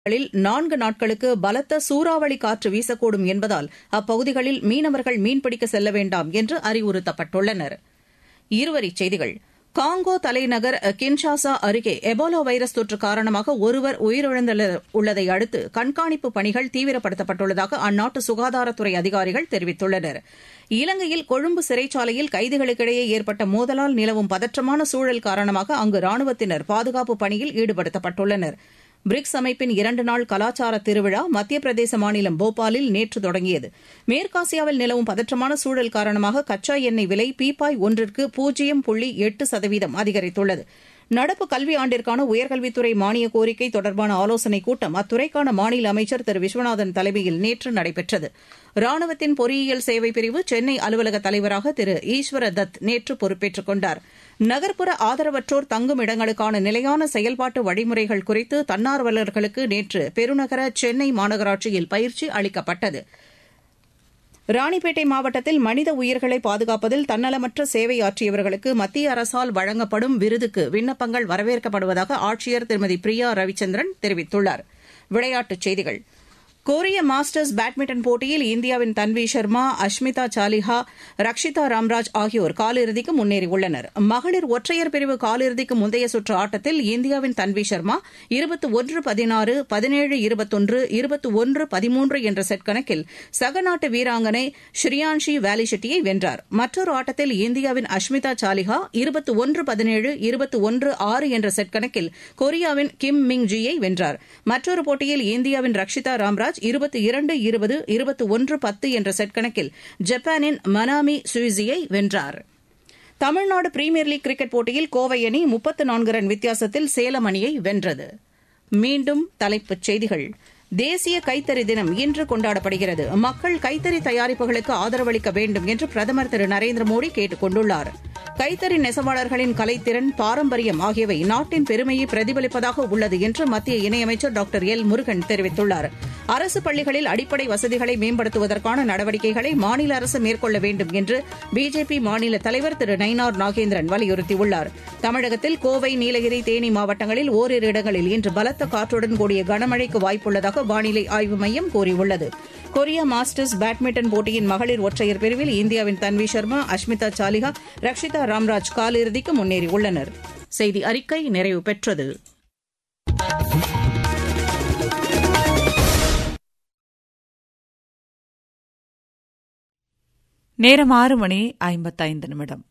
களில் நான்கு நாட்களுக்கு பலத்த சூறாவளி காற்று வீசக்கூடும் என்பதால் அப்பகுதிகளில் மீனவர்கள் மீன்பிடிக்க செல்ல வேண்டாம் என்று அறிவுறுத்தப்பட்டுள்ளனர் இருவரிச் செய்திகள் காங்கோ தலைநகர் கின்ஷாசா அருகே எபோலா வைரஸ் தொற்று காரணமாக ஒருவர் உயிரிழந்துள்ளதை அடுத்து கண்காணிப்பு பணிகள் தீவிரப்படுத்தப்பட்டுள்ளதாக அந்நாட்டு சுகாதாரத்துறை அதிகாரிகள் தெரிவித்துள்ளனர் இலங்கையில் கொழும்பு சிறைச்சாலையில் கைதிகளுக்கிடையே ஏற்பட்ட மோதலால் நிலவும் பதற்றமான சூழல் காரணமாக அங்கு ராணுவத்தினர் பாதுகாப்பு பணியில் ஈடுபடுத்தப்பட்டுள்ளனா் பிரிக்ஸ் அமைப்பின் இரண்டு நாள் கலாச்சார திருவிழா மத்திய பிரதேச மாநிலம் போபாலில் நேற்று தொடங்கியது மேற்காசியாவில் நிலவும் பதற்றமான சூழல் காரணமாக கச்சா எண்ணெய் விலை பீப்பாய் ஒன்றிற்கு பூஜ்ஜியம் புள்ளி எட்டு சதவீதம் அதிகரித்துள்ளது நடப்பு கல்வி ஆண்டிற்கான உயர்கல்வித்துறை மானிய கோரிக்கை தொடர்பான ஆலோசனைக் கூட்டம் அத்துறைக்கான மாநில அமைச்சர் திரு விஸ்வநாதன் தலைமையில் நேற்று நடைபெற்றது ராணுவத்தின் பொறியியல் சேவை பிரிவு சென்னை அலுவலக தலைவராக திரு ஈஸ்வர தத் நேற்று பொறுப்பேற்றுக் கொண்டார் நகர்ப்புற ஆதரவற்றோர் தங்கும் இடங்களுக்கான நிலையான செயல்பாட்டு வழிமுறைகள் குறித்து தன்னார்வலர்களுக்கு நேற்று பெருநகர சென்னை மாநகராட்சியில் பயிற்சி அளிக்கப்பட்டது ராணிப்பேட்டை மாவட்டத்தில் மனித உயிர்களை பாதுகாப்பதில் தன்னலமற்ற சேவையாற்றியவர்களுக்கு மத்திய அரசால் வழங்கப்படும் விருதுக்கு விண்ணப்பங்கள் வரவேற்கப்படுவதாக ஆட்சியர் திருமதி பிரியா ரவிச்சந்திரன் தெரிவித்துள்ளார் விளையாட்டுச் செய்திகள் கொரிய மாஸ்டர்ஸ் பேட்மிண்டன் போட்டியில் இந்தியாவின் தன்வி சர்மா அஷ்மிதா சாலிஹா ரக்ஷிதா ராம்ராஜ் ஆகியோர் காலிறுதிக்கு முன்னேறியுள்ளனர் மகளிர் ஒற்றையர் பிரிவு காலிறுதிக்கு முந்தைய சுற்று ஆட்டத்தில் இந்தியாவின் தன்வி சர்மா இருபத்தி ஒன்று பதினாறு பதினேழு இருபத்தொன்று இருபத்தி ஒன்று பதிமூன்று என்ற செட் கணக்கில் சக நாட்டு வீராங்கனை ஸ்ரீயான்ஷி வேலிஷெட்டியை வென்றார் மற்றொரு ஆட்டத்தில் இந்தியாவின் அஷ்மிதா சாலிஹா இருபத்தி ஒன்று பதினேழு இருபத்தி ஒன்று ஆறு என்ற செட் கணக்கில் கொரியாவின் கிம் மிங் ஜியை வென்றார் மற்றொரு போட்டியில் இந்தியாவின் ரக்ஷிதா ராம்ராஜ் இருபத்தி இரண்டு இருபது இருபத்தி ஒன்று பத்து என்ற செட் கணக்கில் ஜப்பானின் மனாமி சுயிசியை வென்றார் தமிழ்நாடு பிரீமியர் லீக் கிரிக்கெட் போட்டியில் கோவை அணி முப்பத்து நான்கு ரன் வித்தியாசத்தில் சேலம் அணியை வென்றது மீண்டும் தலைப்புச் செய்திகள் தேசிய கைத்தறி தினம் இன்று கொண்டாடப்படுகிறது மக்கள் கைத்தறி தயாரிப்புகளுக்கு ஆதரவளிக்க வேண்டும் என்று பிரதமர் திரு நரேந்திர மோடி கேட்டுக் கொண்டுள்ளார் கைத்தறி நெசவாளர்களின் கலைத்திறன் பாரம்பரியம் ஆகியவை நாட்டின் பெருமையை பிரதிபலிப்பதாக உள்ளது என்று மத்திய இணையமைச்சர் டாக்டர் எல் முருகன் தெரிவித்துள்ளார் அரசு பள்ளிகளில் அடிப்படை வசதிகளை மேம்படுத்துவதற்கான நடவடிக்கைகளை மாநில அரசு மேற்கொள்ள வேண்டும் என்று பிஜேபி மாநில தலைவர் திரு நயினார் நாகேந்திரன் வலியுறுத்தியுள்ளார் தமிழகத்தில் கோவை நீலகிரி தேனி மாவட்டங்களில் ஓரிரு இடங்களில் இன்று பலத்த காற்றுடன் கூடிய கனமழைக்கு வாய்ப்புள்ளதாக வானிலை ஆய்வு மையம் கூறியுள்ளது கொரியா மாஸ்டர்ஸ் பேட்மிண்டன் போட்டியின் மகளிர் ஒற்றையர் பிரிவில் இந்தியாவின் தன்வி சர்மா அஷ்மிதா சாலிஹா ரக்ஷிதா ராம்ராஜ் காலிறுதிக்கு முன்னேறியுள்ளனர் செய்தி அறிக்கை நிறைவு பெற்றது நேரம் ஆறு மணி ஐம்பத்தைந்து நிமிடம்